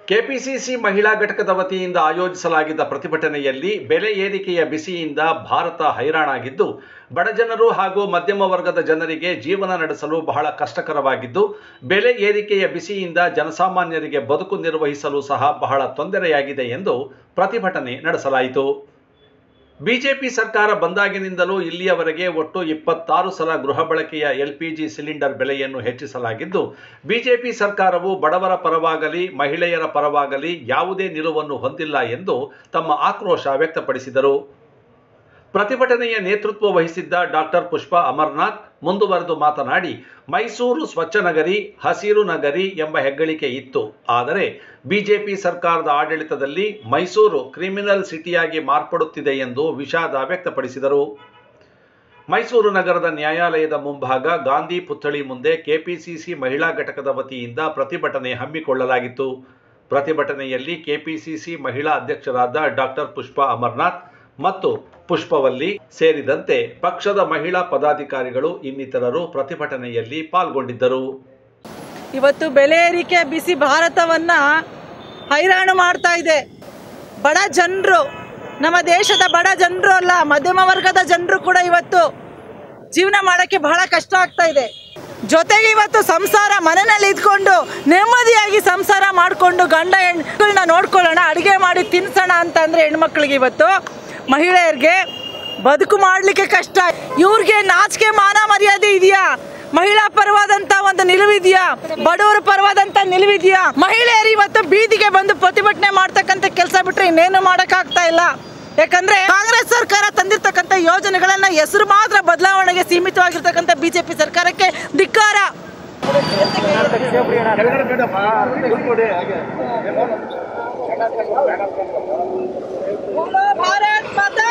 KPCC ಮಹಿಳಾ ಘಟಕದ ವತಿಯಿಂದ ಆಯೋಜಿಸಲಾಗಿದ್ದ ಪ್ರತಿಭಟನೆಯಲ್ಲಿ ಬೆಲೆ ಏರಿಕೆಯ ಬಿಸಿಯಿಂದ ಭಾರತ ಹೈರಾಣಾಗಿದ್ದು ಬಡಜನರು ಹಾಗೂ ಮಧ್ಯಮ ವರ್ಗದ ಜನರಿಗೆ ಜೀವನ ನಡೆಸಲು ಬಹಳ ಕಷ್ಟಕರವಾಗಿದ್ದು ಬೆಲೆ ಏರಿಕೆಯ ಬಿಸಿಯಿಂದ ಜನಸಾಮಾನ್ಯರಿಗೆ ಬದುಕು ನಿರ್ವಹಿಸಲು ಸಹ ಬಹಳ ತೊಂದರೆಯಾಗಿದೆ ಎಂದು ಪ್ರತಿಭಟನೆ ನಡೆಸಲಾಯಿತು ಬಿಜೆಪಿ ಸರ್ಕಾರ ಬಂದಾಗಿನಿಂದಲೂ ಇಲ್ಲಿಯವರೆಗೆ ಒಟ್ಟು ಇಪ್ಪತ್ತಾರು ಸಲ ಗೃಹ ಬಳಕೆಯ ಎಲ್ಪಿಜಿ ಸಿಲಿಂಡರ್ ಬೆಲೆಯನ್ನು ಹೆಚ್ಚಿಸಲಾಗಿದ್ದು ಬಿಜೆಪಿ ಸರ್ಕಾರವು ಬಡವರ ಪರವಾಗಲಿ ಮಹಿಳೆಯರ ಪರವಾಗಲಿ ಯಾವುದೇ ನಿಲುವನ್ನು ಹೊಂದಿಲ್ಲ ಎಂದು ತಮ್ಮ ಆಕ್ರೋಶ ವ್ಯಕ್ತಪಡಿಸಿದರು ಪ್ರತಿಭಟನೆಯ ನೇತೃತ್ವ ವಹಿಸಿದ್ದ ಡಾಕ್ಟರ್ ಪುಷ್ಪಾ ಅಮರ್ನಾಥ್ ಮುಂದುವರೆದು ಮಾತನಾಡಿ ಮೈಸೂರು ಸ್ವಚ್ಛ ನಗರಿ ಹಸಿರು ನಗರಿ ಎಂಬ ಹೆಗ್ಗಳಿಕೆ ಇತ್ತು ಆದರೆ ಬಿಜೆಪಿ ಸರ್ಕಾರದ ಆಡಳಿತದಲ್ಲಿ ಮೈಸೂರು ಕ್ರಿಮಿನಲ್ ಸಿಟಿಯಾಗಿ ಮಾರ್ಪಡುತ್ತಿದೆ ಎಂದು ವಿಷಾದ ವ್ಯಕ್ತಪಡಿಸಿದರು ಮೈಸೂರು ನಗರದ ನ್ಯಾಯಾಲಯದ ಮುಂಭಾಗ ಗಾಂಧಿ ಪುತ್ಥಳಿ ಮುಂದೆ ಕೆಪಿಸಿಸಿ ಮಹಿಳಾ ಘಟಕದ ವತಿಯಿಂದ ಪ್ರತಿಭಟನೆ ಹಮ್ಮಿಕೊಳ್ಳಲಾಗಿತ್ತು ಪ್ರತಿಭಟನೆಯಲ್ಲಿ ಕೆಪಿಸಿಸಿ ಮಹಿಳಾ ಅಧ್ಯಕ್ಷರಾದ ಡಾಕ್ಟರ್ ಪುಷ್ಪಾ ಅಮರ್ನಾಥ್ ಮತ್ತು ಪುಷ್ಪವಲ್ಲಿ ಸೇರಿದಂತೆ ಪಕ್ಷದ ಮಹಿಳಾ ಪದಾಧಿಕಾರಿಗಳು ಇನ್ನಿತರರು ಪ್ರತಿಭಟನೆಯಲ್ಲಿ ಪಾಲ್ಗೊಂಡಿದ್ದರು ಇವತ್ತು ಬೆಲೆ ಏರಿಕೆ ಬಿಸಿ ಭಾರತವನ್ನ ಹೈರಾಣು ಮಾಡ್ತಾ ಇದೆ ಬಡ ಜನರು ನಮ್ಮ ದೇಶದ ಬಡ ಜನರು ಅಲ್ಲ ಮಧ್ಯಮ ವರ್ಗದ ಜನರು ಕೂಡ ಇವತ್ತು ಜೀವನ ಮಾಡೋಕ್ಕೆ ಬಹಳ ಕಷ್ಟ ಆಗ್ತಾ ಇದೆ ಜೊತೆಗೆ ಇವತ್ತು ಸಂಸಾರ ಮನೆಯಲ್ಲಿ ಇದ್ಕೊಂಡು ನೆಮ್ಮದಿಯಾಗಿ ಸಂಸಾರ ಮಾಡಿಕೊಂಡು ಗಂಡ ಹೆಣ್ಗಳನ್ನ ನೋಡ್ಕೊಳ್ಳೋಣ ಅಡುಗೆ ಮಾಡಿ ತಿನ್ಸೋಣ ಅಂತಂದ್ರೆ ಹೆಣ್ಮಕ್ಳಿಗೆ ಇವತ್ತು ಮಹಿಳೆಯರಿಗೆ ಬದುಕು ಮಾಡಲಿಕ್ಕೆ ಕಷ್ಟ ಇವ್ರಿಗೆ ನಾಚಿಕೆ ಮಾನ ಮರ್ಯಾದೆ ಇದೆಯಾ ಮಹಿಳಾ ಪರವಾದಂತ ಒಂದು ನಿಲುವಿದೆಯಾ ಬಡವರ ಪರವಾದಂತ ನಿಲುವಿದೆಯಾ ಮಹಿಳೆಯರು ಇವತ್ತು ಬೀದಿಗೆ ಬಂದು ಪ್ರತಿಭಟನೆ ಮಾಡ್ತಕ್ಕಂಥ ಕೆಲಸ ಬಿಟ್ರೆ ಇನ್ನೇನು ಮಾಡೋಕ್ಕಾಗ್ತಾ ಇಲ್ಲ ಯಾಕಂದ್ರೆ ಕಾಂಗ್ರೆಸ್ ಸರ್ಕಾರ ತಂದಿರ್ತಕ್ಕಂಥ ಯೋಜನೆಗಳನ್ನ ಹೆಸರು ಮಾತ್ರ ಬದಲಾವಣೆಗೆ ಸೀಮಿತವಾಗಿರ್ತಕ್ಕಂಥ ಬಿಜೆಪಿ ಸರ್ಕಾರಕ್ಕೆ ಧಿಕ್ಕಾರ ಬೋಲೋ ಭಾರತ್ ಮಾತಾ